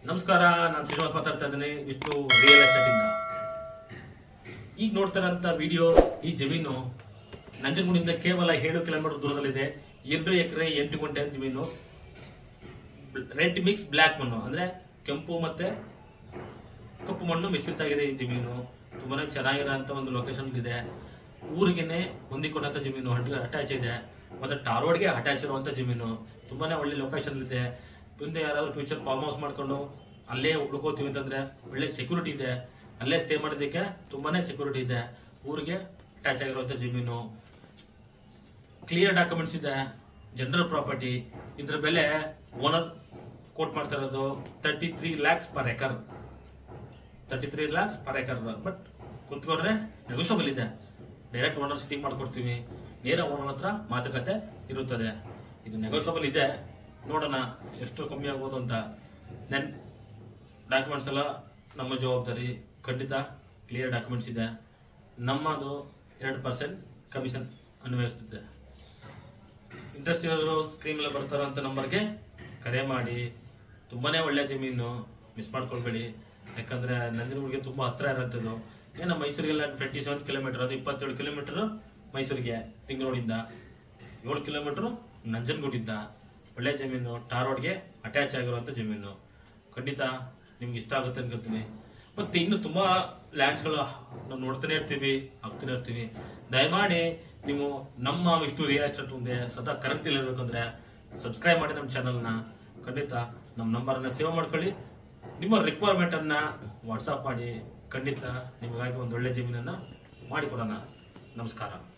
ನಮಸ್ಕಾರ ನಾನು ಶ್ರೀನಿವಾಸ್ ಮಾತಾಡ್ತಾ ಇದ್ದೀನಿ ವಿಷ್ಣು ರಿಯಲ್ ಎಸ್ಟೇಟ್ ಇಂದ ಈಗ ನೋಡ್ತಾರಂತ ವಿಡಿಯೋ ಈ ಜಮೀನು ನಂಜನಗೂಡಿಂದ ಕೇವಲ ಏಳು ಕಿಲೋಮೀಟರ್ ದೂರದಲ್ಲಿದೆ ಎರಡು ಎಕರೆ ಎಂಟು ಗುಂಟೆ ಜಮೀನು ರೆಡ್ ಮಿಕ್ಸ್ ಬ್ಲ್ಯಾಕ್ ಮಣ್ಣು ಅಂದ್ರೆ ಕೆಂಪು ಮತ್ತೆ ಕಪ್ಪು ಮಣ್ಣು ಮಿಶ್ರಿತ ಆಗಿದೆ ಈ ಜಮೀನು ತುಂಬಾನೇ ಚೆನ್ನಾಗಿರೋಂಥ ಒಂದು ಲೊಕೇಶನ್ ಇದೆ ಊರಿಗೆನೆ ಹೊಂದಿಕೊಂಡಂತ ಜಮೀನು ಅಟ್ಯಾಚ್ ಇದೆ ಮತ್ತೆ ಟಾರ್ವಾಡ್ಗೆ ಅಟ್ಯಾಚ್ ಇರುವಂತ ಜಮೀನು ತುಂಬಾನೇ ಒಳ್ಳೆ ಲೊಕೇಶನ್ ಇದೆ ಮುಂದೆ ಯಾರಾದ್ರೂ ಫ್ಯೂಚರ್ ಫಾರ್ಮ್ ಹೌಸ್ ಮಾಡ್ಕೊಂಡು ಅಲ್ಲೇ ಉಳ್ಕೋತೀವಿ ಅಂತಂದ್ರೆ ಒಳ್ಳೆ ಸೆಕ್ಯೂರಿಟಿ ಇದೆ ಅಲ್ಲೇ ಸ್ಟೇ ಮಾಡೋದಕ್ಕೆ ತುಂಬಾನೇ ಸೆಕ್ಯೂರಿಟಿ ಇದೆ ಊರಿಗೆ ಅಟ್ಯಾಚ್ ಆಗಿರುವಂತ ಜಮೀನು ಕ್ಲಿಯರ್ ಡಾಕ್ಯುಮೆಂಟ್ಸ್ ಇದೆ ಜನರಲ್ ಪ್ರಾಪರ್ಟಿ ಇದ್ರ ಬೆಲೆ ಓನರ್ ಕೋಟ್ ಮಾಡ್ತಾ ಇರೋದು thirty three lakhs per acre thirty three lakhs per acre but ಕುತ್ಕೊಂಡ್ರೆ ನೆಗೋಷಿಯಬಲ್ ಇದೆ ಡೈರೆಕ್ಟ್ ಓನರ್ ಸಿಟಿಂಗ್ ಮಾಡ್ಕೊಡ್ತೀವಿ ನೇರ ಓನರ್ ಹತ್ರ ಮಾತುಕತೆ ಇರುತ್ತದೆ ಇದು ನೆಗೋಷಿಯಬಲ್ ಇದೆ ನೋಡೋಣ ಎಷ್ಟು ಕಮ್ಮಿ ಆಗ್ಬೋದು ಅಂತ ನೆನ್ ಡಾಕ್ಯುಮೆಂಟ್ಸ್ ಎಲ್ಲ ನಮ್ಮ ಜವಾಬ್ದಾರಿ ಖಂಡಿತ ಕ್ಲಿಯರ್ ಡಾಕ್ಯುಮೆಂಟ್ಸ್ ಇದೆ ನಮ್ಮದು ಎರಡು ಪರ್ಸೆಂಟ್ ಕಮಿಷನ್ ಅನ್ವಯಿಸುತ್ತೆ ಇಂಟ್ರೆಸ್ಟ್ ಇರೋರು ಸ್ಕ್ರೀನಲ್ಲಿ ಬರ್ತಾರಂತ ನಂಬರ್ಗೆ ಕರೆ ಮಾಡಿ ತುಂಬಾನೇ ಒಳ್ಳೆ ಜಮೀನು ಮಿಸ್ ಮಾಡ್ಕೊಳ್ಬೇಡಿ ಯಾಕಂದ್ರೆ ನಂಜನಗೂಡಿಗೆ ತುಂಬಾ ಹತ್ರ ಇರೋಂಥದ್ದು ಏನೋ ಮೈಸೂರಿಗೆಲ್ಲ ಟ್ವೆಂಟಿ ಸೆವೆನ್ ಕಿಲೋಮೀಟರ್ ಅದು ಇಪ್ಪತ್ತೇಳು ಕಿಲೋಮೀಟರ್ ಮೈಸೂರಿಗೆ ರಿಂಗ್ ರೋಡಿಂದ ಏಳು ಕಿಲೋಮೀಟರ್ ನಂಜನಗೂಡಿಂದ ಒಳ್ಳೆ ಜಮೀನು ಟಾರ್ ರೋಡ್ಗೆ ಅಟ್ಯಾಚ್ ಆಗಿರುವಂಥ ಜಮೀನು ಖಂಡಿತ ನಿಮ್ಗೆ ಇಷ್ಟ ಆಗುತ್ತೆ ಅನ್ಕೊಳ್ತೀನಿ ಮತ್ತೆ ಇನ್ನು ತುಂಬಾ ಲ್ಯಾಂಡ್ಸ್ಗಳು ನಾವು ನೋಡ್ತಾನೆ ಇರ್ತೀವಿ ಹಾಕ್ತಾನೆ ಇರ್ತೀವಿ ದಯಮಾಡಿ ನೀವು ನಮ್ಮ ವಿಷ್ಣು ರಿಯಲ್ ಎಸ್ಟೇಟ್ ಮುಂದೆ ಸದಾ ಕರೆಕ್ಟ್ ಇರಬೇಕಂದ್ರೆ ಸಬ್ಸ್ಕ್ರೈಬ್ ಮಾಡಿ ನಮ್ಮ ಚಾನಲ್ನ ಖಂಡಿತ ನಮ್ಮ ನಂಬರನ್ನ ಸೇವ್ ಮಾಡ್ಕೊಳ್ಳಿ ನಿಮ್ಮ ರಿಕ್ವೈರ್ಮೆಂಟ್ ಅನ್ನ ವಾಟ್ಸಪ್ ಮಾಡಿ ಖಂಡಿತ ನಿಮಗಾಗಿ ಒಂದು ಒಳ್ಳೆ ಜಮೀನನ್ನ ಮಾಡಿಕೊಡೋಣ ನಮಸ್ಕಾರ